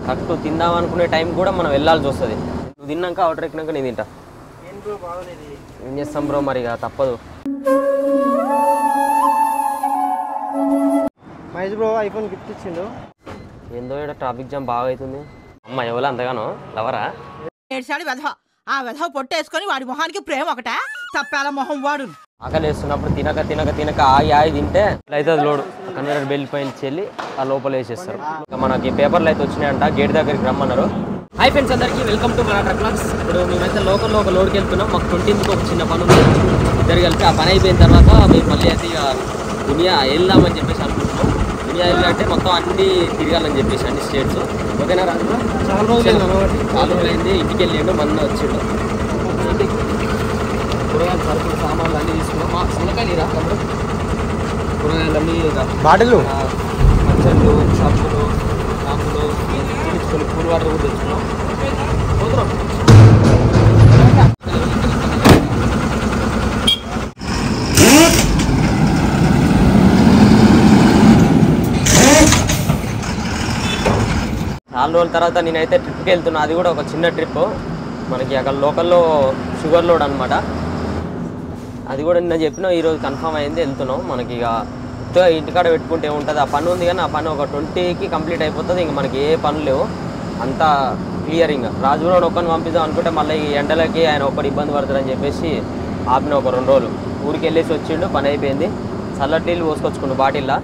Correct తిందాం అనుకునే time కూడా మనం వెళ్ళాల్సి వస్తుంది నువ్వు తిన్నాక ఆర్డర్ ఎక్కినాక నేను తింటా ఏం చేస్తాం బ్రో మరి ఇక తప్పదు మహేష్ బ్రో ఐఫోన్ గిఫ్ట్ ఇచ్చిండు ఏందో ఇక్కడ ట్రాఫిక్ జామ్ బాగా అవుతుంది అమ్మ ఎవరు అంతగానో లవరా ఏడ్చాడు వెధవ ఆ వెధవ పొట్టేసుకొని వాడి మొహానికి ప్రేమ ఒకట తప్పాల మొహం వాడు ఆకలి వేస్తున్నప్పుడు తినక తినక తినక ఆగి ఆగి తింటే ఇట్లా అయితే అది లోడు కన్వీనర్ బెల్ట్ పైన చెల్లి ఆ లోపల వేసేస్తారు ఇంకా మనకి పేపర్లు అయితే వచ్చినాయంట గేట్ దగ్గరికి రమ్మన్నారు హాయ్ ఫ్రెండ్స్ అందరికీ వెల్కమ్ టు మన ట్రక్ బ్లాగ్స్ ఇప్పుడు మేమైతే లోకల్లో ఒక లోడ్కి వెళ్తున్నాం మాకు ట్వంటీన్త్కి ఒక చిన్న పని ఉంది ఇద్దరు కలిపి ఆ పని అయిపోయిన తర్వాత మేము మళ్ళీ అయితే ఇక దునియా వెళ్దామని చెప్పేసి అనుకుంటున్నాం దునియా వెళ్ళాలంటే మొత్తం అన్ని తిరగాలని చెప్పేసి అన్ని స్టేట్స్ ఓకేనా రాజు చాలా రోజులు కాబట్టి చాలా రోజులైంది ఇంటికి వెళ్ళిండు మన వచ్చిండు కూరగాయలు సరుకులు సామాన్లు అన్నీ తీసుకున్నాం మా సొలకాయలు రా తమ్ముడు కూరగాయలు అన్నీ బాటిల్ మచ్చళ్ళు సబ్బులు షాంపులు తీసుకొని కూల్ వాటర్ కూడా తెచ్చుకున్నాం పోతున్నాం చాలా రోజుల తర్వాత నేనైతే ట్రిప్కి వెళ్తున్నా అది కూడా ఒక చిన్న ట్రిప్ మనకి అక్కడ లోకల్లో షుగర్ లోడ్ అనమాట అది కూడా నిన్న చెప్పిన ఈరోజు కన్ఫర్మ్ అయింది వెళ్తున్నాం మనకి ఇక ఉత్తగా ఇంటికాడ పెట్టుకుంటే ఉంటుంది ఆ పని ఉంది కానీ ఆ పని ఒక ట్వంటీకి కంప్లీట్ అయిపోతుంది ఇంక మనకి ఏ పనులు లేవు అంతా క్లియర్ ఇంకా రాజు కూడా ఒక్కరిని పంపిద్దాం అనుకుంటే మళ్ళీ ఈ ఎండలకి ఆయన ఒక్కడు ఇబ్బంది పడుతుందని చెప్పేసి ఆపిన ఒక రెండు రోజులు ఊరికి వెళ్ళేసి వచ్చిండు పని అయిపోయింది చల్లటి నీళ్ళు పోసుకొచ్చుకుండు బాటిల్లా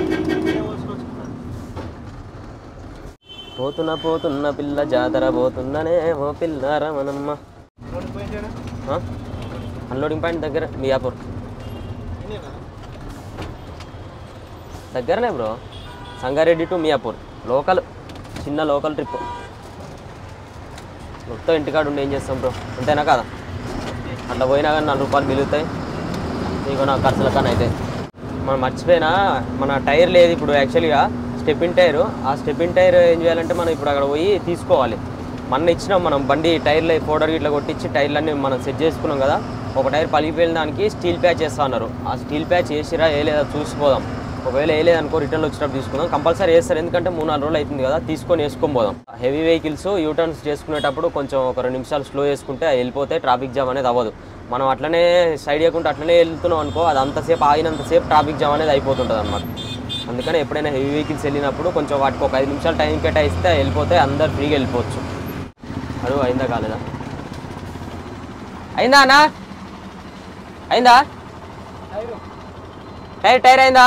పోతున్న పోతున్న పిల్ల జాతర పోతున్ననే ఓ పిల్ల రమణమ్మ ఆ? అన్లోడింగ్ పాయింట్ దగ్గర మియాపూర్ దగ్గరనే bro Sangareddy to Miyapur local చిన్న లోకల్ ట్రిప్ మొత్తం ఇంటికాడ ఉండి ఏం చేస్తాం బ్రో అంతేనా కదా అట్లా పోయినా కానీ నాలుగు రూపాయలు మిగులుతాయి నీకు నా ఖర్చుల కానీ అయితే మనం మర్చిపోయినా మన టైర్ లేదు ఇప్పుడు యాక్చువల్గా స్టెపిన్ టైర్ ఆ స్టెపిన్ టైర్ ఏం చేయాలంటే మనం ఇప్పుడు అక్కడ పోయి తీసుకోవాలి మన ఇచ్చినాం మనం బండి టైర్లు పౌడర్ ఇట్లా కొట్టించి టైర్లన్నీ మనం సెట్ చేసుకున్నాం కదా ఒక టైర్ పలిగిపోయిన దానికి స్టీల్ ప్యాచ్ చేస్తా అన్నారు ఆ స్టీల్ ప్యాచ్ వేసిరా వేయలేదా చూసిపోదాం ఒకవేళ వేయలేదనుకో రిటర్న్ వచ్చినప్పుడు తీసుకుందాం కంపల్సరీ వేస్తారు ఎందుకంటే మూడు నాలుగు రోజులు అవుతుంది కదా తీసుకొని వేసుకొని పోదాం హెవీ వెహికల్స్ యూటర్న్స్ చేసుకునేటప్పుడు కొంచెం ఒక రెండు నిమిషాలు స్లో చేసుకుంటే అవి వెళ్ళిపోతే ట్రాఫిక్ జామ్ అనేది అవ్వదు మనం అట్లనే సైడ్ చేయకుండా అట్లనే వెళ్తున్నాం అనుకో అది అంతసేపు ఆగినంతసేపు ట్రాఫిక్ జామ్ అనేది అయిపోతుంటుంది అనమాట అందుకని ఎప్పుడైనా హెవీ వెహికల్స్ వెళ్ళినప్పుడు కొంచెం వాటికి ఒక ఐదు నిమిషాలు టైం కేటాయిస్తే వెళ్ళిపోతే అందరు ఫ్రీగా వెళ్ళిపోవచ్చు అడుగు అయిందా కాలేదా అయిందా అన్నా అయిందా టైర్ టైర్ అయిందా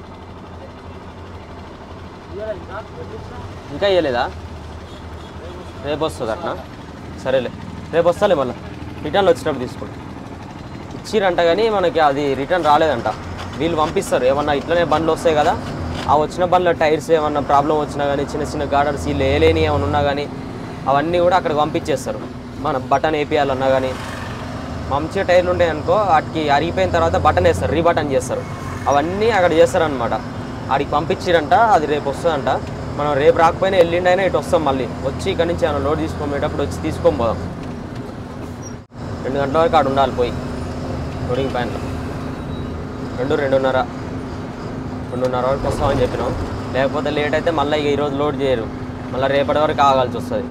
ఇంకా ఇవ్వలేదా రేపు వస్తుంది అట్నా సరేలే రేపు వస్తాలే మళ్ళీ రిటర్న్ వచ్చినప్పుడు తీసుకోండి ఇచ్చిరంట కానీ మనకి అది రిటర్న్ రాలేదంట వీళ్ళు పంపిస్తారు ఏమన్నా ఇట్లనే బండ్లు వస్తాయి కదా ఆ వచ్చిన బండ్ల టైర్స్ ఏమన్నా ప్రాబ్లం వచ్చినా కానీ చిన్న చిన్న గార్డర్స్ వీళ్ళు వేయలేని ఏమైనా ఉన్నా కానీ అవన్నీ కూడా అక్కడికి పంపించేస్తారు మన బటన్ వేపియాలన్నా కానీ మంచిగా టైర్లు ఉంటాయి అనుకో వాటికి అరిగిపోయిన తర్వాత బటన్ వేస్తారు రీబటన్ చేస్తారు అవన్నీ అక్కడ చేస్తారనమాట ఆడికి పంపించిరంట అది రేపు వస్తుందంట మనం రేపు రాకపోయినా ఎల్లుండైనా ఇటు వస్తాం మళ్ళీ వచ్చి ఇక్కడ నుంచి ఏమైనా లోడ్ తీసుకోమేటప్పుడు వచ్చి తీసుకొని పోదాం రెండు గంటల వరకు ఆడ ఉండాలి పోయి లోడింగ్ పాయింట్లో రెండు రెండున్నర రెండున్నర వరకు వస్తామని చెప్పినాం లేకపోతే లేట్ అయితే మళ్ళీ ఇక ఈరోజు లోడ్ చేయరు మళ్ళీ రేపటి వరకు ఆగాల్సి వస్తుంది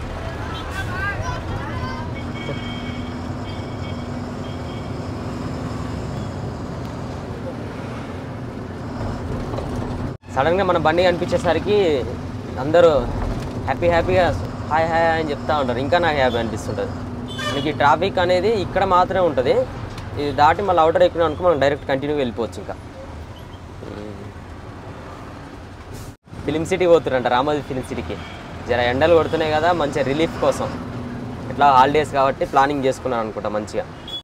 సడన్గా మన బండి కనిపించేసరికి అందరూ హ్యాపీ హ్యాపీగా హాయ్ హాయ్ అని చెప్తా ఉంటారు ఇంకా నాకు హ్యాపీ అనిపిస్తుంటుంది మనకి ట్రాఫిక్ అనేది ఇక్కడ మాత్రమే ఉంటుంది ఇది దాటి మళ్ళీ అవుటర్ ఎక్కినాం అనుకో మనం డైరెక్ట్ కంటిన్యూ వెళ్ళిపోవచ్చు ఇంకా ఫిలిం సిటీ పోతురంట రామోజీ ఫిలిం సిటీకి జర ఎండలు కొడుతున్నాయి కదా మంచిగా రిలీఫ్ కోసం ఇట్లా హాలిడేస్ కాబట్టి ప్లానింగ్ చేసుకున్నాను అనుకుంటా మంచిగా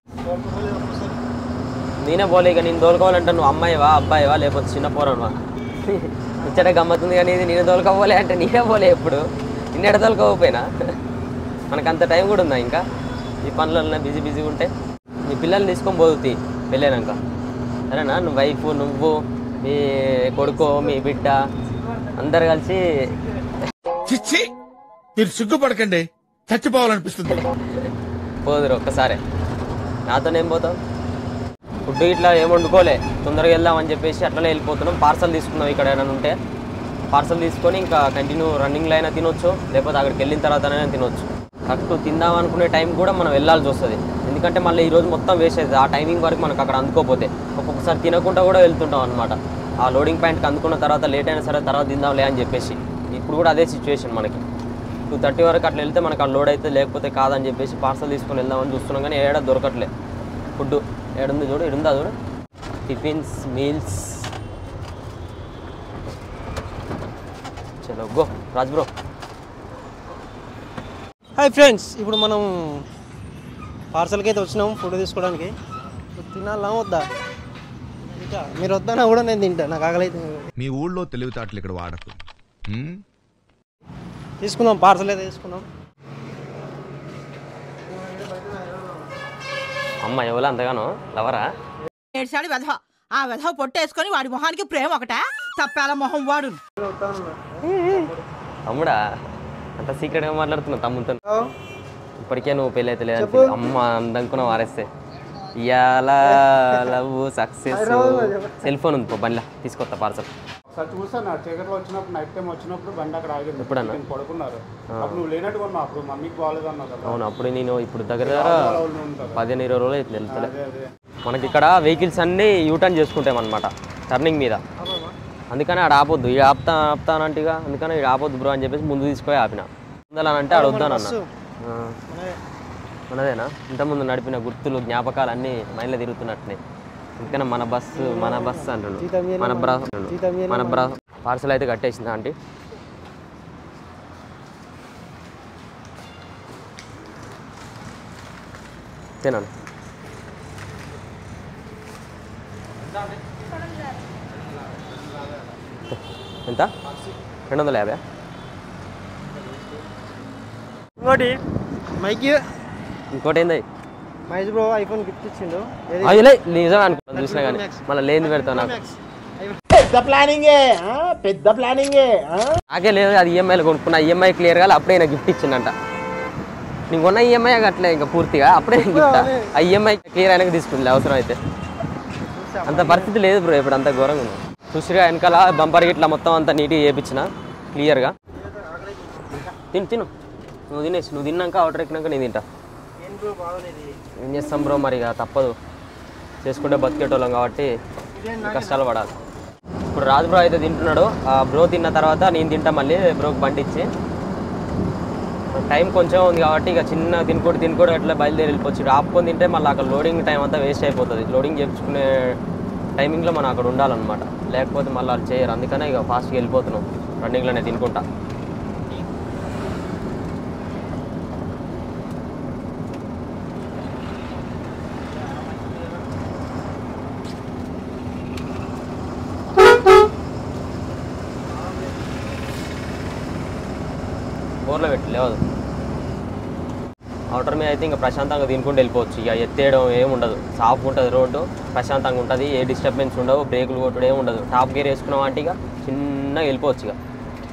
నేనే పోలే ఇక నేను తోలుకోవాలంటే నువ్వు అమ్మాయివా అబ్బాయివా లేకపోతే చిన్న పోరనువా ముచ్చట గమ్మత్తుంది కానీ ఇది నేను తోలుకోపోలే అంటే నేనే పోలే ఎప్పుడు నిన్నెడ తోలుకోకపోయినా మనకు అంత టైం కూడా ఉందా ఇంకా ఈ పనులలో బిజీ బిజీగా ఉంటే నీ పిల్లల్ని తీసుకొని పోతుంది వెళ్ళాక సరేనా నువ్వు వైఫ్ నువ్వు మీ కొడుకు మీ బిడ్డ అందరు కలిసి చిచ్చి మీరు సిగ్గుపడకండి చచ్చిపోవాలనిపిస్తుంది పోదురు ఒక్కసారి నాతోనేం పోతావు ఫుడ్ ఇట్లా ఏం వండుకోలే తొందరగా వెళ్దామని చెప్పేసి అట్లనే వెళ్ళిపోతున్నాం పార్సల్ తీసుకున్నాం ఇక్కడ ఏమైనా ఉంటే పార్సల్ తీసుకొని ఇంకా కంటిన్యూ రన్నింగ్లో అయినా తినొచ్చు లేకపోతే అక్కడికి వెళ్ళిన తర్వాతనైనా తినొచ్చు కరెక్ట్ తిందాం అనుకునే టైం కూడా మనం వెళ్ళాల్సి వస్తుంది ఎందుకంటే మళ్ళీ ఈరోజు మొత్తం వేస్ట్ అవుతుంది ఆ టైమింగ్ వరకు మనకు అక్కడ అందుకోపోతే ఒక్కొక్కసారి తినకుండా కూడా వెళ్తుంటాం అనమాట ఆ లోడింగ్ పాయింట్కి అందుకున్న తర్వాత లేట్ అయినా సరే తర్వాత తిందాంలే అని చెప్పేసి ఇప్పుడు కూడా అదే సిచ్యువేషన్ మనకి టూ థర్టీ వరకు అట్లా వెళ్తే మనకు ఆ లోడ్ అయితే లేకపోతే కాదని చెప్పేసి పార్సల్ తీసుకొని వెళ్దామని చూస్తున్నాం కానీ ఏడ దొరకట్లే ఫుడ్ ఏడుంది చూడు ఏడుందా చూడు టిఫిన్స్ మీల్స్ చలో go Raj bro hi friends ఇప్పుడు మనం పార్సల్కి అయితే వచ్చినాం ఫుడ్ తీసుకోవడానికి ఇప్పుడు తినాలా వద్దా ఇంకా మీరు వద్దన్నా కూడా నేను తింటా నాకు ఆకలి అయితే మీ ఊళ్ళో తెలివితేటలు ఇక్కడ వాడకు ఉమ్? తీసుకుందాం పార్సల్ అయితే తీసుకుందాం అమ్మ ఎవరు అంతగానో లవరా ఏడ్చాడు వెధవ ఆ వెధవ పొట్టేసుకొని వాడి మొహానికి ప్రేమ ఒకటే తప్పేల మొహం వాడు తమ్ముడా అంత సీక్రెట్గా మాట్లాడుతున్నావు తమ్ముతో ఇప్పటికే నువ్వు పెళ్ళి అయితే లేదని అమ్మ అందనుకున్నావు వారేస్తే ఇవాళ లవ్ సక్సెస్ సెల్ ఫోన్ ఉంది పో బండిలా తీసుకొస్తా పార్సల్ సార్ చూసాను నా చీకట్లో వచ్చినప్పుడు నైట్ టైం వచ్చినప్పుడు బండి అక్కడ ఆగింది ఎప్పుడన్నా? నేను పడుకున్నారు అప్పుడు నువ్వు లేనట్టుగా ఉన్నావు అప్పుడు మమ్మీకి బాగాలేదు అన్నావు కదా అవును అప్పుడు నేను ఇప్పుడు దగ్గర దగ్గర వాళ్ళు ఉంటారు పదిహేను ఇరవై రోజులు అయితే వెళ్తలే అదే అదే మనకి ఇక్కడ వెహికల్స్ అన్నీ యూటర్న్ చేసుకుంటాం అనమాట టర్నింగ్ మీద అందుకని ఆడ ఆపొద్దు ఈ ఆపుతా ఆపుతానంటగా అందుకని ఇక్కడ ఆపొద్దు బ్రో అని చెప్పేసి ముందు తీసుకొని ఆపిన ముందలానంటే ఆడ వద్దాను అన్న ఆ. మనదేనా ఇంతకుముందు నడిపిన గుర్తులు జ్ఞాపకాలు అన్నీ మైండ్లో తిరుగుతున్నట్టునే అందుకని మన బస్సు మన బస్సు అంటుండు మన బ్రా మన బ్రా పార్సల్ అయితే కట్టేసిందా ఆంటీ తినాను ఎంత రెండు వందల యాభై ఇంకోటి మైక్ ఇంకోటి ఏంది మహేష్ బ్రో ఐఫోన్ గిఫ్ట్ ఇచ్చిండు ఏది అదిలే నిజం అనుకున్నాను చూసినా కానీ మళ్ళీ లేని పెడతావు నాకు నాకే లేదు అది ఈఎంఐలో కొనుక్కున్నా ఈఎంఐ క్లియర్ గా అప్పుడే నాకు గిఫ్ట్ ఇచ్చిందంట నీకు ఉన్న ఈఎంఐ అట్లే ఇంకా పూర్తిగా అప్పుడే గిఫ్ట్ ఆ ఈఎంఐ క్లియర్ అయినాక తీసుకుంది అవసరం అయితే అంత పరిస్థితి లేదు బ్రో ఇప్పుడు అంత ఘోరంగా ఉంది చూసిగా వెనకాల బంపర్ గిట్లా మొత్తం అంతా నీట్గా చేపించిన క్లియర్గా తిను తిను నువ్వు తినేసి నువ్వు తిన్నాక ఆర్డర్ ఎక్కినాక నేను తింటా ఏం బ్రో బాగోలేదు ఏం చేస్తాం బ్రో మరి ఇక తప్పదు చేసుకుంటే బతికేటోళ్ళం కాబట్టి కష్టాలు పడాలి ఇప్పుడు రాజు బ్రో అయితే తింటున్నాడు ఆ బ్రో తిన్న తర్వాత నేను తింటా మళ్ళీ బ్రోకి బండి ఇచ్చి టైం కొంచెం ఉంది కాబట్టి ఇక చిన్న తినుకోడు తినుకోడు అట్లా బయలుదేరి వెళ్ళిపోవచ్చు ఇక్కడ ఆపుకొని తింటే మళ్ళీ అక్కడ లోడింగ్ టైం అంతా వేస్ట్ అయిపోతుంది లోడింగ్ చేయించుకునే టైమింగ్లో మనం అక్కడ ఉండాలన్నమాట లేకపోతే మళ్ళీ వాళ్ళు చేయరు అందుకనే ఇక ఫాస్ట్గా వెళ్ళిపోతున్నాం రన్నింగ్లోనే తినుకుంటా బోర్లో పెట్టి లేవదు అవుటర్ మీద అయితే ఇంకా ప్రశాంతంగా తినుకుంటూ వెళ్ళిపోవచ్చు ఇక ఎత్తేయడం ఏం ఉండదు సాఫ్ ఉంటుంది రోడ్డు ప్రశాంతంగా ఉంటుంది ఏ డిస్టర్బెన్స్ ఉండవు బ్రేకులు కొట్టడం ఏం ఉండదు టాప్ గేర్ వేసుకున్నాం అంటే ఇక చిన్నగా వెళ్ళిపోవచ్చు ఇక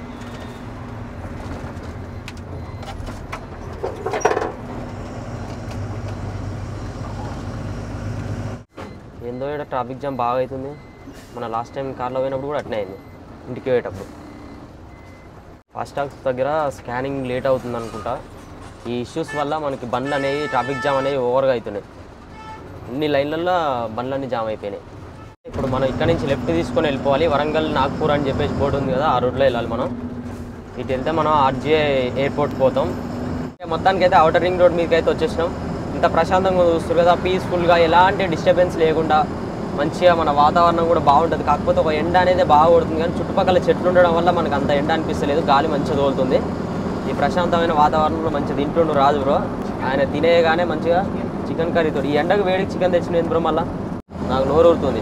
ఏందో ఇక్కడ ట్రాఫిక్ జామ్ బాగా అవుతుంది మన లాస్ట్ టైం కార్లో పోయినప్పుడు కూడా అట్నే అయింది ఇంటికి పోయేటప్పుడు ఫాస్టాగ్స్ దగ్గర స్కానింగ్ లేట్ అవుతుంది అనుకుంటా ఈ ఇష్యూస్ వల్ల మనకి బండ్లు అనేవి ట్రాఫిక్ జామ్ అనేవి ఓవర్గా అవుతున్నాయి ఇన్ని లైన్లలో బండ్లన్నీ జామ్ అయిపోయినాయి ఇప్పుడు మనం ఇక్కడ నుంచి లెఫ్ట్ తీసుకొని వెళ్ళిపోవాలి వరంగల్ నాగ్పూర్ అని చెప్పేసి బోర్డు ఉంది కదా ఆ రూట్లో వెళ్ళాలి మనం ఇటు వెళ్తే మనం ఆర్జీఐ ఎయిర్పోర్ట్ పోతాం మొత్తానికి అయితే అవుటర్ రింగ్ రోడ్ మీదకి అయితే వచ్చేసినాం ఇంత ప్రశాంతంగా చూస్తారు కదా పీస్ఫుల్గా ఎలాంటి డిస్టర్బెన్స్ లేకుండా మంచిగా మన వాతావరణం కూడా బాగుంటుంది కాకపోతే ఒక ఎండ అనేది బాగా కొడుతుంది కానీ చుట్టుపక్కల చెట్లు ఉండడం వల్ల మనకు అంత ఎండ అనిపిస్తలేదు గాలి మంచిగా తోలుతుంది ఈ ప్రశాంతమైన వాతావరణంలో మంచిగా తింటుండు రాజు బ్రో ఆయన తినేయగానే మంచిగా చికెన్ కర్రీతో ఈ ఎండకు వేడికి చికెన్ తెచ్చిన బ్రో మళ్ళా నాకు నోరు ఊరుతుంది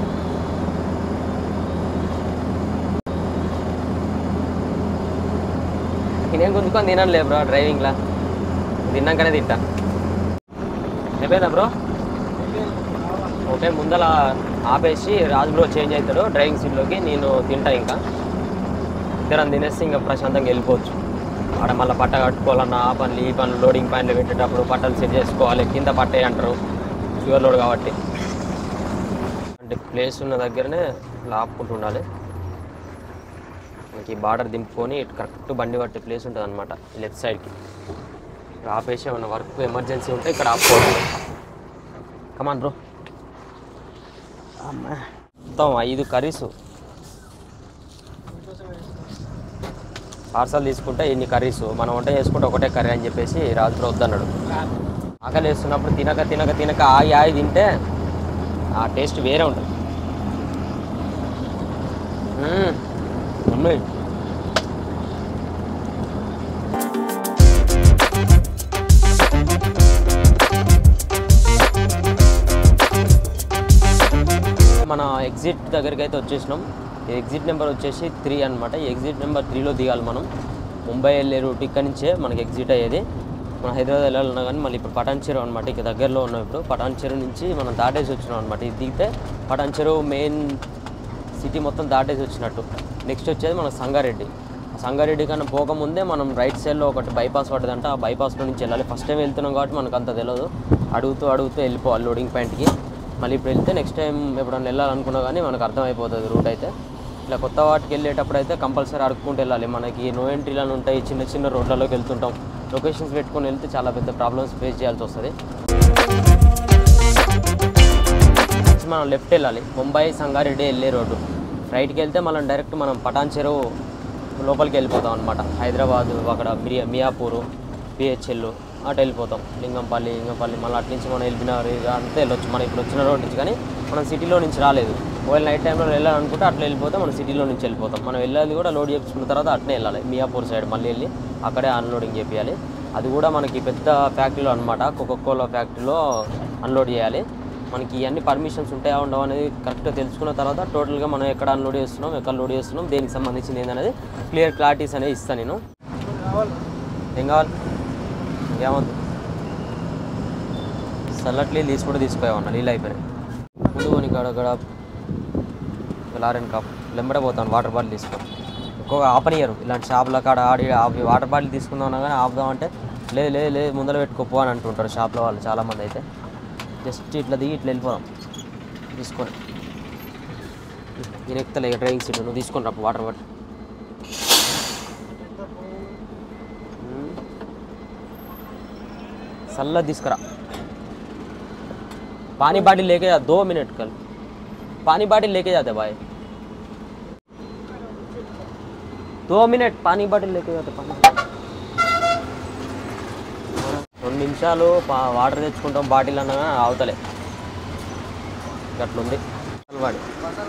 తినేం గుంజుకొని తినను లే బ్రో డ్రైవింగ్లా తిన్నాకనే తింటా అయిపోయిందా బ్రో ఓకే ముందల ఆపేసి రాజు బ్రో చేంజ్ అవుతాడు డ్రైవింగ్ సీట్లోకి నేను తింటా ఇంకా ఇద్దరం తినేసి ఇంకా ప్రశాంతంగా వెళ్ళిపోవచ్చు ఆడ మళ్ళీ పట్ట కట్టుకోవాలన్నా ఆ పనులు ఈ పనులు లోడింగ్ పాయింట్లు పెట్టేటప్పుడు పట్టలు సెట్ చేసుకోవాలి కింద పట్టే అంటారు షుగర్ లోడ్ కాబట్టి అంటే ప్లేస్ ఉన్న దగ్గరనే ఇలా ఆపుకుంటూ ఉండాలి మనకి బార్డర్ దింపుకొని ఇటు కరెక్ట్ బండి పట్టే ప్లేస్ ఉంటుంది అనమాట లెఫ్ట్ సైడ్కి ఇక్కడ ఆపేసి ఏమైనా వర్క్ ఎమర్జెన్సీ ఉంటే ఇక్కడ ఆపుకోవాలి కమాన్ బ్రో అమ్మా మొత్తం ఐదు కర్రీస్ పార్సల్ తీసుకుంటే ఇన్ని కర్రీస్ మనం వంట చేసుకుంటే ఒకటే కర్రీ అని చెప్పేసి రాత్రి వద్దన్నాడు ఆకలి వేస్తున్నప్పుడు తినక తినక తినక ఆగి ఆగి తింటే ఆ టేస్ట్ వేరే ఉంటుంది మ్మ్. అమ్మే. మన ఎగ్జిట్ దగ్గరికి అయితే వచ్చేసినాం ఈ ఎగ్జిట్ నెంబర్ వచ్చేసి త్రీ అనమాట ఈ ఎగ్జిట్ నెంబర్ త్రీలో దిగాలి మనం ముంబై వెళ్ళే రూట్ ఇక్కడ నుంచే మనకి ఎగ్జిట్ అయ్యేది మనం హైదరాబాద్ వెళ్ళాలన్నా కానీ మళ్ళీ ఇప్పుడు పటాన్ చెరువు అనమాట ఇక దగ్గరలో ఉన్నాం ఇప్పుడు పటాన్ చెరువు నుంచి మనం దాటేసి వచ్చినాం అనమాట ఇది దిగితే పటాన్ చెరువు మెయిన్ సిటీ మొత్తం దాటేసి వచ్చినట్టు నెక్స్ట్ వచ్చేది మన సంగారెడ్డి ఆ సంగారెడ్డి కన్నా పోకముందే మనం రైట్ సైడ్లో ఒకటి బైపాస్ పడ్డదంట ఆ బైపాస్లో నుంచి వెళ్ళాలి ఫస్ట్ టైం వెళ్తున్నాం కాబట్టి మనకు అంత తెలియదు అడుగుతూ అడుగుతూ వెళ్ళిపోవాలి లోడింగ్ పాయింట్కి మళ్ళీ ఇప్పుడు వెళ్తే నెక్స్ట్ టైం ఎప్పుడన్నా వెళ్ళాలనుకున్నా కానీ మనకు అర్థమైపోతుంది రూట్ అయితే ఇట్లా కొత్త వాటికి వెళ్ళేటప్పుడు అయితే కంపల్సరీ అడుక్కుంటూ వెళ్ళాలి మనకి నో ఎంట్రీలను ఉంటాయి చిన్న చిన్న రోడ్లలోకి వెళ్తుంటాం లొకేషన్స్ పెట్టుకొని వెళ్తే చాలా పెద్ద ప్రాబ్లమ్స్ ఫేస్ చేయాల్సి వస్తుంది నుంచి మనం లెఫ్ట్ వెళ్ళాలి ముంబై సంగారెడ్డి వెళ్ళే రోడ్డు రైట్కి వెళ్తే మనం డైరెక్ట్ మనం పటాన్ చెరువు లోపలికి వెళ్ళిపోతాం అనమాట హైదరాబాద్ అక్కడ మిరియా మియాపూరు పిహెచ్ఎల్ అటు వెళ్ళిపోతాం లింగంపల్లి లింగంపల్లి మళ్ళీ అటు నుంచి మనం వెళ్ళినారు ఇక అంతే వెళ్ళొచ్చు మనం ఇప్పుడు వచ్చిన రోడ్ నుంచి కానీ మనం సిటీలో నుంచి రాలేదు ఒకవేళ నైట్ టైంలో వెళ్ళాలనుకుంటే అట్లా వెళ్ళిపోతే మనం సిటీలో నుంచి వెళ్ళిపోతాం మనం వెళ్ళేది కూడా లోడ్ చేయించుకున్న తర్వాత అట్నే వెళ్ళాలి మియాపూర్ సైడ్ మళ్ళీ వెళ్ళి అక్కడే అన్లోడింగ్ చేయాలి అది కూడా మనకి పెద్ద ఫ్యాక్టరీలో అనమాట కోకోకోలా ఫ్యాక్టరీలో అన్లోడ్ చేయాలి మనకి ఇవన్నీ పర్మిషన్స్ ఉంటాయా ఉండవు అనేది కరెక్ట్గా తెలుసుకున్న తర్వాత టోటల్గా మనం ఎక్కడ అన్లోడ్ చేస్తున్నాం ఎక్కడ లోడ్ చేస్తున్నాం దేనికి సంబంధించింది ఏందనేది క్లియర్ క్లారిటీస్ అనేది ఇస్తాను నేను ఏం కావాలి ఇంకేమవుతుంది చల్లటి నీళ్ళు తీసి కూడా తీసుకోవాలన్న నీళ్ళు అయిపోయినాయి ముందు కొని కాడ అక్కడ లారెన్ కాప్ లెంబడే పోతాను వాటర్ బాటిల్ తీసుకో ఎక్కువగా ఆపనియరు ఇలాంటి షాపుల కాడ ఆడి ఆపి వాటర్ బాటిల్ తీసుకుందాం కానీ ఆపుదాం అంటే లేదు లేదు లేదు ముందర పెట్టుకోపో అని అంటుంటారు షాప్లో వాళ్ళు చాలామంది అయితే జస్ట్ ఇట్లా దిగి ఇట్లా వెళ్ళిపోదాం తీసుకొని నేను ఎక్కుతలే ఇక డ్రైవింగ్ సీట్ నువ్వు తీసుకొని రా వాటర్ బాటిల్ చల్ల తీసుకురా पानी बाटी लेके जा दो मिनट कल पानी बाटी लेके जाते भाई दो मिनट पानी बाटी लेके जाते पानी రెండు నిమిషాలు పా- వాటర్ తెచ్చుకుంటాం బాటిల్ అన్నా కానీ అవతలే అట్లుంది పసలవాడి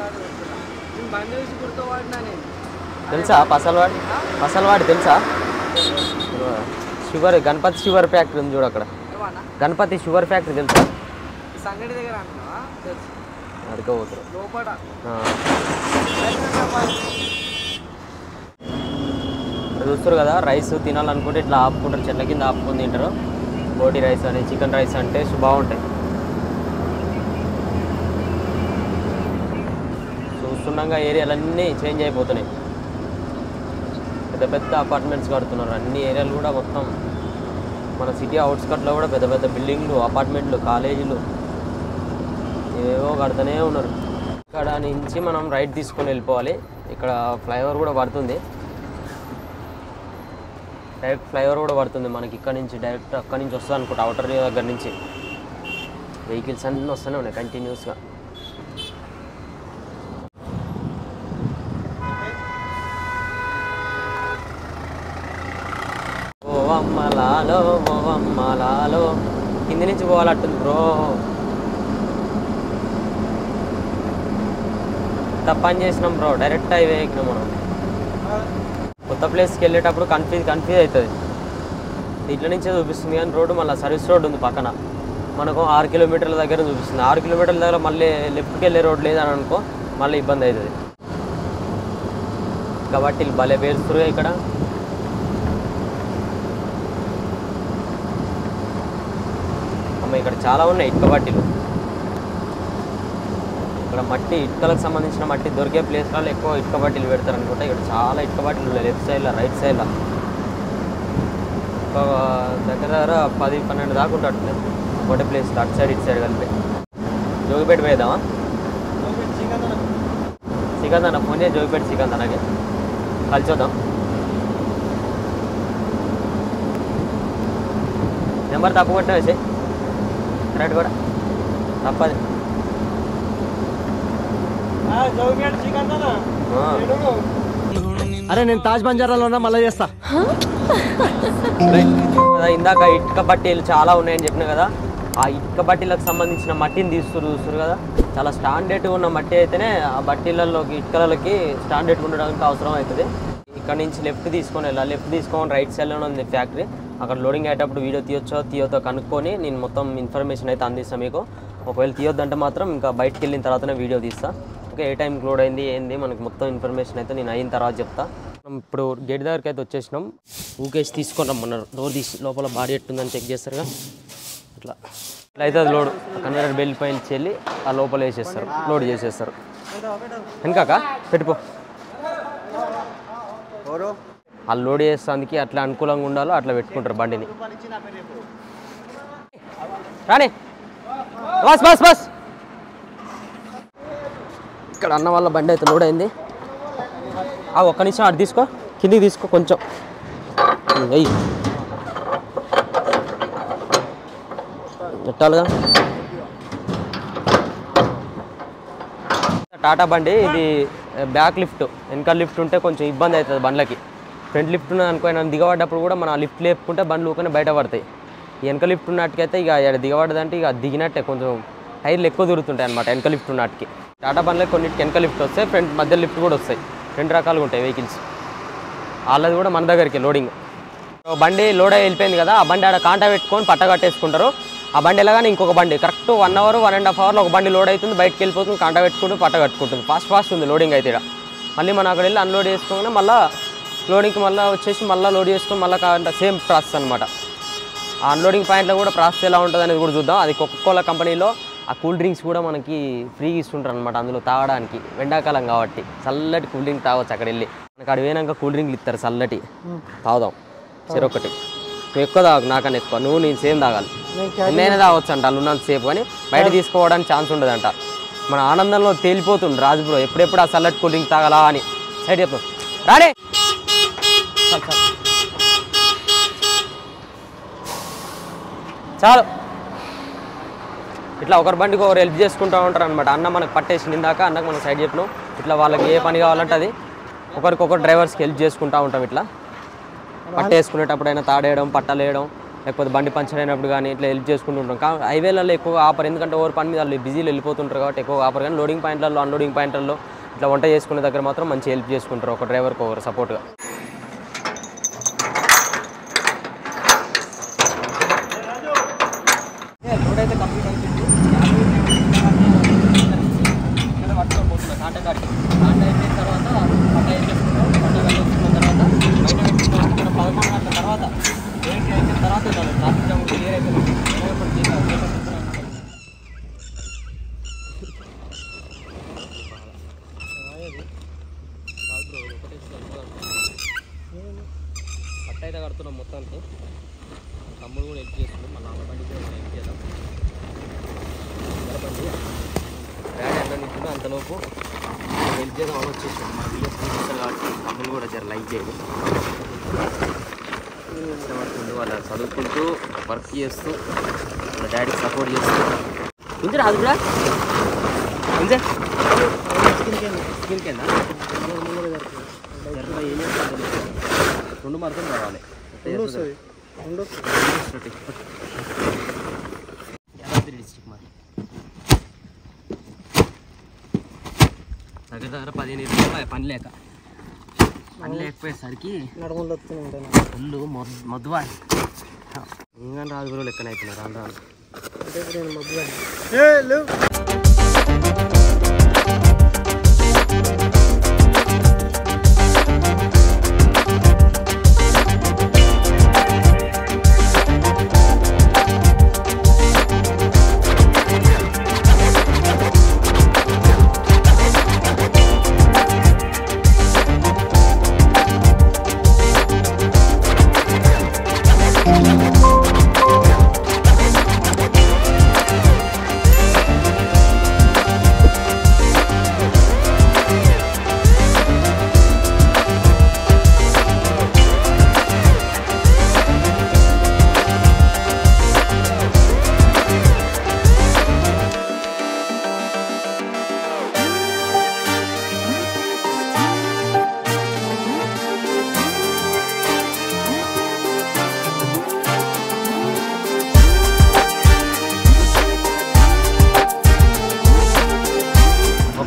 తెలుసా పసలవాడి పసలవాడి తెలుసా షుగర్ గణపతి షుగర్ ఫ్యాక్టరీ ఉంది చూడు అక్కడ గణపతి షుగర్ ఫ్యాక్టరీ తెలుసా సంగడి దగ్గర అంటున్నావా అడగబోతున్నారు లోపల చూస్తారు కదా రైస్ తినాలనుకుంటే ఇట్లా ఆపుకుంటారు చెట్ల కింద ఆపుకొని తింటారు బోటి రైస్ అని చికెన్ రైస్ అంటే బాగుంటాయి చూస్తుండగా ఏరియాలన్నీ చేంజ్ అయిపోతున్నాయి పెద్ద పెద్ద అపార్ట్మెంట్స్ కడుతున్నారు అన్ని ఏరియాలు కూడా మొత్తం మన సిటీ అవుట్స్కట్లో కూడా పెద్ద పెద్ద బిల్డింగ్లు అపార్ట్మెంట్లు కాలేజీలు ఏవో కడుతూనే ఉన్నారు ఇక్కడ నుంచి మనం రైట్ తీసుకొని వెళ్ళిపోవాలి ఇక్కడ ఫ్లైఓవర్ కూడా పడుతుంది డైరెక్ట్ ఫ్లైఓవర్ కూడా పడుతుంది మనకి ఇక్కడ నుంచి డైరెక్ట్ అక్కడి నుంచి వస్తుంది అనుకుంటా అవుటర్ దగ్గర నుంచి వెహికల్స్ అన్నీ వస్తూనే ఉన్నాయి కంటిన్యూస్గా ఓ అమ్మలాలో ఓ అమ్మలాలో కింది నుంచి పోవాలంటుంది బ్రో తప్పని చేసినాం బ్రో డైరెక్ట్ హైవే ఎక్కినాం మనం కొత్త ప్లేస్కి వెళ్ళేటప్పుడు కన్ఫ్యూజ్ కన్ఫ్యూజ్ అవుతుంది ఇట్ల నుంచే చూపిస్తుంది కానీ రోడ్డు మళ్ళీ సర్వీస్ రోడ్ ఉంది పక్కన మనకు ఆరు కిలోమీటర్ల దగ్గర చూపిస్తుంది ఆరు కిలోమీటర్ల దగ్గర మళ్ళీ లెఫ్ట్కి వెళ్ళే రోడ్ లేదని అనుకో మళ్ళీ ఇబ్బంది అవుతుంది కాబట్టి వీళ్ళు భలే పేరుస్తురు ఇక్కడ అమ్మ ఇక్కడ చాలా ఉన్నాయి ఇటుక బట్టీలు ఇక్కడ మట్టి ఇటుకలకు సంబంధించిన మట్టి దొరికే ప్లేస్లలో ఎక్కువ ఇటుక బట్టీలు పెడతారు అనుకుంటా ఇక్కడ చాలా ఇటుక బట్టీలు ఉన్నాయి లెఫ్ట్ సైడ్లో రైట్ సైడ్లో ఒక దగ్గర దగ్గర పది పన్నెండు దాకా ఉంటాడు ఒకటే ప్లేస్ అటు సైడ్ ఇటు సైడ్ కలిపి జోగిపేట పోయేద్దామా శ్రీకాంత్ అన్న ఫోన్ చేసి జోగిపేట శ్రీకాంత్ అన్నకి కలిసి వద్దాం నెంబర్ తప్పు కొట్టిన వేసే కరెక్ట్ కూడా తప్పది ఆ. అరే నేను తాజ్ బంజారాలో ఉన్నా మళ్ళీ చేస్తా కదా ఇందాక ఇటుక బట్టీలు చాలా ఉన్నాయని చెప్పిన కదా ఆ ఇటుక బట్టీలకు సంబంధించిన మట్టిని తీస్తురు చూస్తారు కదా చాలా స్టాండర్డ్గా ఉన్న మట్టి అయితేనే ఆ బట్టీలలోకి ఇటుకలకి స్టాండర్డ్గా ఉండడానికి అవసరం అవుతుంది ఇక్కడ నుంచి లెఫ్ట్ తీసుకొని వెళ్ళాలి లెఫ్ట్ తీసుకొని రైట్ సైడ్లోనే ఉంది ఫ్యాక్టరీ అక్కడ లోడింగ్ అయ్యేటప్పుడు వీడియో తీయొచ్చో తీయొద్దో కనుక్కొని నేను మొత్తం ఇన్ఫర్మేషన్ అయితే అందిస్తాను మీకు ఒకవేళ తీయొద్దంటే మాత్రం ఇంకా బయటికి వెళ్ళిన తర్వాతనే వీడియో తీస్తా ఓకే ఏ టైంకి లోడ్ అయింది ఏంది మనకి మొత్తం ఇన్ఫర్మేషన్ అయితే నేను అయిన తర్వాత చెప్తా మనం ఇప్పుడు గేట్ దగ్గరికి అయితే వచ్చేసినాం ఊకేసి తీసుకొని రమ్మన్నారు డోర్ తీసి లోపల బాడీ ఎట్టుందని చెక్ చేస్తారుగా ఇట్లా ఇట్లా అయితే అది లోడ్ కన్వేర్ బెల్ట్ పైన వెళ్ళి ఆ లోపల వేసేస్తారు లోడ్ చేసేస్తారు వెనకాక పెట్టుకో ఆ లోడ్ చేస్తానికి అట్లా అనుకూలంగా ఉండాలో అట్లా పెట్టుకుంటారు బండిని రాని బస్ బస్ బస్ ఇక్కడ అన్న వాళ్ళ బండి అయితే లోడ్ అయింది ఆ ఒక్క నిమిషం అటు తీసుకో కిందికి తీసుకో కొంచెం వెయ్యి పెట్టాలిగా టాటా బండి ఇది బ్యాక్ లిఫ్ట్ వెనకాల లిఫ్ట్ ఉంటే కొంచెం ఇబ్బంది అవుతుంది బండ్లకి ఫ్రంట్ లిఫ్ట్ ఉన్నది అనుకో దిగబడ్డప్పుడు కూడా మనం ఆ లిఫ్ట్ లేపుకుంటే బండ్లు ఊకనే బయట పడతాయి ఈ వెనక లిఫ్ట్ ఉన్నట్టుకైతే ఇక ఈడ దిగబడ్డదంటే ఇక దిగినట్టే కొంచెం టైర్లు ఎక్కువ దొరుకుతుంటాయి అనమాట వెనక లిఫ్ట్ ఉన్నట్టుకి టాటా బండ్లకి కొన్నిటికి వెనక లిఫ్ట్ వస్తాయి ఫ్రంట్ మధ్య లిఫ్ట్ కూడా వస్తాయి రెండు రకాలుగా ఉంటాయి వెహికల్స్ వాళ్ళది కూడా మన దగ్గరికి లోడింగ్ సో బండి లోడ్ అయి వెళ్ళిపోయింది కదా ఆ బండి ఆడ కాంటా పెట్టుకొని పట్ట కట్టేసుకుంటారు ఆ బండి ఎలాగానే ఇంకొక బండి correct one hour one and half అవర్లో ఒక బండి లోడ్ అవుతుంది బయటకు వెళ్ళిపోతుంది కాంటా పెట్టుకుంటూ పట్ట కట్టుకుంటుంది ఫాస్ట్ ఫాస్ట్ ఉంది లోడింగ్ అయితే ఈడ మళ్ళీ మనం అక్కడ వెళ్ళి అన్లోడ్ చేసుకోగానే మళ్ళీ లోడింగ్కి మళ్ళీ వచ్చేసి మళ్ళీ లోడ్ చేసుకొని మళ్ళీ కావాలంటే సేమ్ ప్రాసెస్ అనమాట ఆ అన్లోడింగ్ పాయింట్లో కూడా ప్రాసెస్ ఎలా ఉంటుంది అనేది కూడా చూద్దాం అది కోలా కంపెనీలో ఆ కూల్ డ్రింక్స్ కూడా మనకి ఫ్రీగా ఇస్తుంటారు అనమాట అందులో తాగడానికి ఎండాకాలం కాబట్టి చల్లటి కూల్ డ్రింక్ తాగొచ్చు అక్కడ వెళ్ళి మనకి అక్కడ పోయినాక కూల్ డ్రింక్లు ఇస్తారు చల్లటి తాగుదాం చెరొకటి నువ్వు ఎక్కువ తాగు నాకన్నా ఎక్కువ నువ్వు నేను సేమ్ తాగాలి నేనే తాగొచ్చు అంట వాళ్ళు ఉన్నంత సేపు కానీ బయట తీసుకోవడానికి ఛాన్స్ ఉండదంట మన ఆనందంలో తేలిపోతుంది రాజు బ్రో ఎప్పుడెప్పుడు ఆ చల్లటి కూల్ డ్రింక్ తాగాలా అని సైడ్ చెప్పు రాడే చాలు, చాలు. చాలు ఇట్లా ఒకరి బండికి ఒకరు హెల్ప్ చేసుకుంటూ ఉంటారు అనమాట అన్న మనకు పట్టేసి ఇందాక అన్నకు మనం సైడ్ చెప్పినాం ఇట్లా వాళ్ళకి ఏ పని కావాలంటే అది ఒకరికొకరు డ్రైవర్స్కి హెల్ప్ చేసుకుంటూ ఉంటాం ఇట్లా పట్టేసుకునేటప్పుడైనా తాడేయడం పట్టలేయడం లేకపోతే బండి పంచర్ అయినప్పుడు కానీ ఇట్లా హెల్ప్ చేసుకుంటూ ఉంటాం కా హైవేలలో ఎక్కువగా ఆపర్ ఎందుకంటే ఓవర్ పని మీద వాళ్ళు బిజీలో వెళ్ళిపోతుంటారు కాబట్టి ఎక్కువగా ఆపర్ కానీ లోడింగ్ పాయింట్లలో అన్లోడింగ్ పాయింట్లలో ఇట్లా వంట చేసుకునే దగ్గర మాత్రం మంచి హెల్ప్ చేసుకుంటారు ఒక డ్రైవర్కి ఒకరు సపోర్ట్గా లోడ్ అయితే కంప్లీట్ అయిపోయింది ఇక్కడ పట్టుకోబోతున్నా కాంట కాడికి కాంట అయిపోయిన తర్వాత పట్ట వేసేసుకున్నాం పట్ట వెళ్ళొచ్చుకున్న తర్వాత బయట పెట్టుకున్నాం ఇక్కడ పదకొండు గంటల తర్వాత ఏంటి అయిపోయిన తర్వాత వెళ్ళాలి ట్రాఫిక్ జామ్ క్లియర్ అయిపోయింది ఇప్పుడు చేద్దాం, చేద్దాం, చేద్దాం. కాదు బ్రో, ఇది ఒకటే కలుపుతా ఉంటాం. పట్ట అయితే కడుతున్నాం మొత్తానికి తమ్ముడు కూడా హెల్ప్ చేస్తున్నాం మా నాన్న బండి కూడా హెల్ప్ చేద్దాం ఎవరి బండి డాడీ అన్న నింటున్నా అంతలోపు హెల్ప్ చేద్దాం అని వచ్చేసాం మా వీడియోస్ చూపిస్తారు కాబట్టి తమ్ముడు కూడా జర లైక్ చేయండి కష్టపడుతుండు వాళ్ళ చదువుకుంటూ వర్క్ చేస్తూ వాళ్ళ డాడీకి సపోర్ట్ చేస్తూ కొంచెం రాదు కూడా కొంచెం స్కిన్ కింద జరప ఏం చేస్తారు రెండు మార్కులు రావాలి యాదాద్రి డిస్ట్రిక్ట్ మాది దగ్గర దగ్గర పదిహేను ఇరవై రూపాయలు పని లేక పని లేకపోయేసరికి నడుములు వస్తూనే ఉంటాను ఒళ్ళు మధువా ఇంకా రాజు గురువు లెక్కన అవుతున్నారు రాను రాను అంటే ఇప్పుడు నేను మబ్బు Thank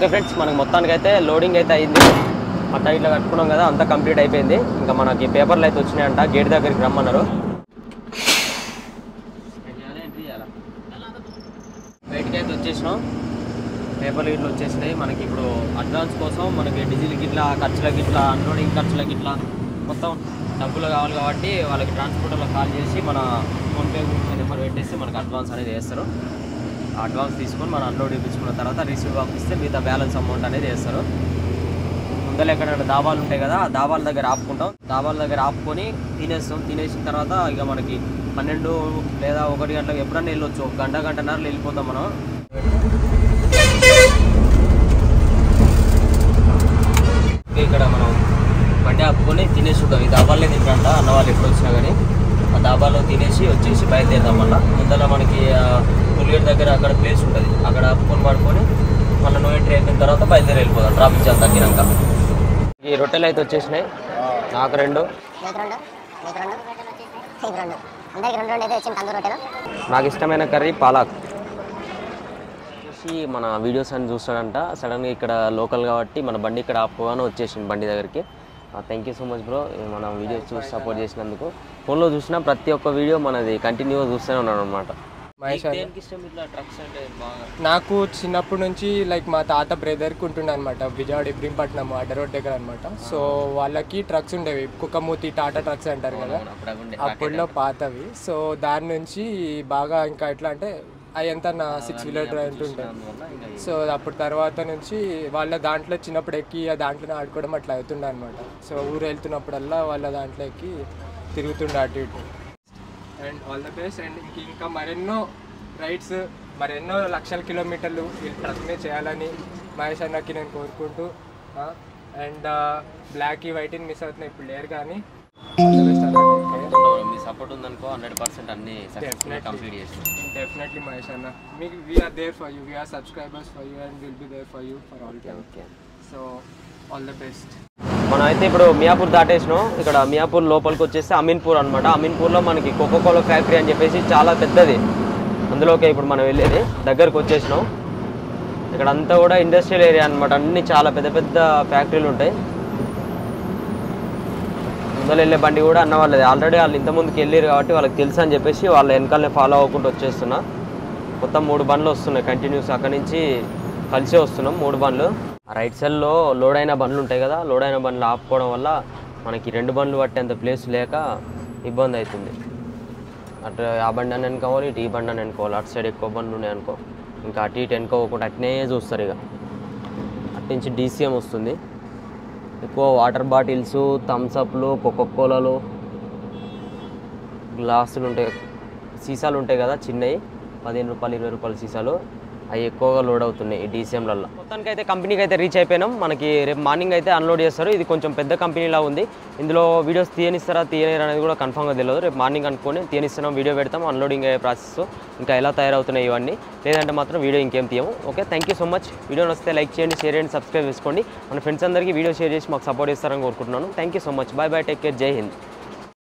ఓకే ఫ్రెండ్స్ మనకి మొత్తానికి అయితే లోడింగ్ అయితే అయింది మొత్తం ఇట్లా కట్టుకున్నాం కదా అంతా కంప్లీట్ అయిపోయింది ఇంకా మనకి పేపర్లు అయితే వచ్చినాయంట గేట్ దగ్గరికి రమ్మన్నారు బయటికి అయితే వచ్చేసినాం పేపర్లు ఇట్లా వచ్చేసినాయి మనకి ఇప్పుడు అడ్వాన్స్ కోసం మనకి డీజిల్ గిట్లా ఖర్చులకి ఇట్లా అన్లోడింగ్ ఖర్చులకి ఇట్లా మొత్తం డబ్బులు కావాలి కాబట్టి వాళ్ళకి ట్రాన్స్పోర్టర్లో కాల్ చేసి మన ఫోన్పే గూగుల్ నెంబర్ పెట్టేసి మనకి అడ్వాన్స్ అనేది వేస్తారు ఆ అడ్వాన్స్ తీసుకొని మనం అన్లోడ్ ఇప్పించుకున్న తర్వాత రిసీవ్ పంపిస్తే మిగతా బ్యాలెన్స్ అమౌంట్ అనేది వేస్తారు ముందర ఎక్కడైనా దాబాలు ఉంటాయి కదా ఆ దాబాల దగ్గర ఆపుకుంటాం దాబాల దగ్గర ఆపుకొని తినేస్తాం తినేసిన తర్వాత ఇక మనకి పన్నెండు లేదా ఒకటి గంటలకు ఎప్పుడన్నా వెళ్ళొచ్చు ఒక గంట గంటన్నరలో వెళ్ళిపోతాం మనం ఇంకా ఇక్కడ మనం బండి ఆపుకొని తినేసి ఉంటాం ఈ దాబాలనే తింటాంట అన్న వాళ్ళు ఎప్పుడు వచ్చినా కానీ ఆ దాబాలో తినేసి వచ్చేసి బయలుదేరుతాం మళ్ళీ ముందర మనకి పులిగేట్ దగ్గర అక్కడ ప్లేస్ ఉంటుంది అక్కడ ఆపుకొని పడుకొని మళ్ళీ నో ఎంట్రీ అయిపోయిన తర్వాత బయలుదేరి వెళ్ళిపోతాం ట్రాఫిక్ జామ్ తగ్గినాక ఈ రొట్టెలు అయితే వచ్చేసినాయి నాకు రెండు మీకు రెండు మీకు రెండు మీకు రెండు అందరికి రెండు రెండు అయితే వచ్చింది తందూరు రొట్టెలు నాకు ఇష్టమైన కర్రీ పాలాక్ వచ్చేసి మన వీడియోస్ అని చూస్తాడంట సడన్గా ఇక్కడ లోకల్ కాబట్టి మన బండి ఇక్కడ ఆపుకోగానే వచ్చేసింది బండి దగ్గరికి thank you so much bro మన వీడియోస్ చూసి సపోర్ట్ చేసినందుకు ఫోన్లో చూసిన ప్రతి ఒక్క వీడియో మనది కంటిన్యూగా చూస్తూనే ఉన్నాను అనమాట మహేష్ అన్న. దేనికి ఇష్టం ఇట్లా ట్రక్స్ అంటే బాగా నాకు చిన్నప్పటి నుంచి లైక్ మా తాత బ్రదర్కి ఉంటుండే అనమాట విజయవాడ ఇబ్రహీంపట్నం అడ్డ రోడ్ దగ్గర అనమాట సో వాళ్ళకి ట్రక్స్ ఉండేవి కుక్కమూతి టాటా ట్రక్స్ అంటారు కదా అప్పుడు ఉండే అప్పుడులో పాతవి సో దాని నుంచి బాగా ఇంకా ఎట్లా అంటే అవి ఎంత నా సిక్స్ వీలర్ డ్రైవ్ ఉంటుండే సో అప్పుడు తర్వాత నుంచి వాళ్ళ దాంట్లో చిన్నప్పుడు ఎక్కి ఆ దాంట్లోనే ఆడుకోవడం అట్లా అవుతుండే అనమాట సో ఊరు వెళ్తున్నప్పుడల్లా వాళ్ళ దాంట్లో ఎక్కి తిరుగుతుండే అటు ఇటు and all the best and ఇంక ఇంకా మరెన్నో రైడ్స్ మరెన్నో లక్షల కిలోమీటర్లు ఈ ట్రక్నే చేయాలని మహేష్ అన్నకి నేను కోరుకుంటూ అండ్ బ్లాక్ వైట్ని మిస్ అవుతున్నాయి ఇప్పుడు లేరు కానీ ఆల్ ద బెస్ట్ మీ సపోర్ట్ ఉందనుకో హండ్రెడ్ పర్సెంట్ అన్ని సక్సెస్ఫుల్గా కంప్లీట్ చేస్తాం డెఫినెట్లీ మహేష్ అన్న మీకు we are there for you we are subscribers for you and will be there for you for all time okay so all the best మనం అయితే ఇప్పుడు మియాపూర్ దాటేసినాం ఇక్కడ మియాపూర్ లోపలికి వచ్చేసి అమీన్పూర్ అనమాట అమీన్పూర్లో మనకి కోకోకోలా ఫ్యాక్టరీ అని చెప్పేసి చాలా పెద్దది అందులోకి ఇప్పుడు మనం వెళ్ళేది దగ్గరకు వచ్చేసినాం ఇక్కడ అంతా కూడా ఇండస్ట్రియల్ ఏరియా అనమాట అన్ని చాలా పెద్ద పెద్ద ఫ్యాక్టరీలు ఉంటాయి ముందర వెళ్ళే బండి కూడా అన్న వాళ్ళది ఆల్రెడీ వాళ్ళు ఇంతకుముందుకు వెళ్ళారు కాబట్టి వాళ్ళకి తెలుసు అని చెప్పేసి వాళ్ళ వెనకాలనే ఫాలో అవ్వకుండా వచ్చేస్తున్నా మొత్తం మూడు బండ్లు వస్తున్నాయి కంటిన్యూస్ అక్కడి నుంచి కలిసే వస్తున్నాం మూడు బండ్లు ఆ రైట్ సైడ్లో లోడ్ అయిన బండ్లు ఉంటాయి కదా లోడ్ అయిన బండ్లు ఆపుకోవడం వల్ల మనకి రెండు బండ్లు పట్టేంత ప్లేస్ లేక ఇబ్బంది అవుతుంది అటు ఆ బండి అని అనుకోవాలి ఇటు ఈ బండి అని అనుకోవాలి అటు సైడ్ ఎక్కువ బండ్లు ఉన్నాయి అనుకో ఇంకా అటు ఇటు వెనుకోకుండా అట్నే చూస్తారు ఇక అటు నుంచి డీసీఎం వస్తుంది ఎక్కువ వాటర్ బాటిల్స్ థమ్స్అప్లు కోకోకోలాలు గ్లాసులు ఉంటాయి సీసాలు ఉంటాయి కదా చిన్నవి పదిహేను రూపాయలు ఇరవై రూపాయల సీసాలు అవి ఎక్కువగా లోడ్ అవుతున్నాయి ఈ డీసీఎంలలో మొత్తానికి అయితే కంపెనీకి అయితే రీచ్ అయిపోయినాం మనకి రేపు మార్నింగ్ అయితే అన్లోడ్ చేస్తారు ఇది కొంచెం పెద్ద కంపెనీలా ఉంది ఇందులో వీడియోస్ తీయనిస్తారా తీయనిరా అనేది కూడా కన్ఫామ్గా తెలియదు రేపు మార్నింగ్ అనుకొని తీయనిస్తున్నాం వీడియో పెడతాం అన్లోడింగ్ అయ్యే ప్రాసెస్ ఇంకా ఎలా తయారవుతున్నాయి ఇవన్నీ లేదంటే మాత్రం వీడియో ఇంకేం తీయము okay thank you so much video నచ్చితే లైక్ చేయండి షేర్ చేయండి సబ్స్క్రైబ్ చేసుకోండి మన ఫ్రెండ్స్ అందరికీ వీడియో షేర్ చేసి మాకు సపోర్ట్ చేస్తారని కోరుకుంటున్నాను thank you so much bye bye take care జై హింద్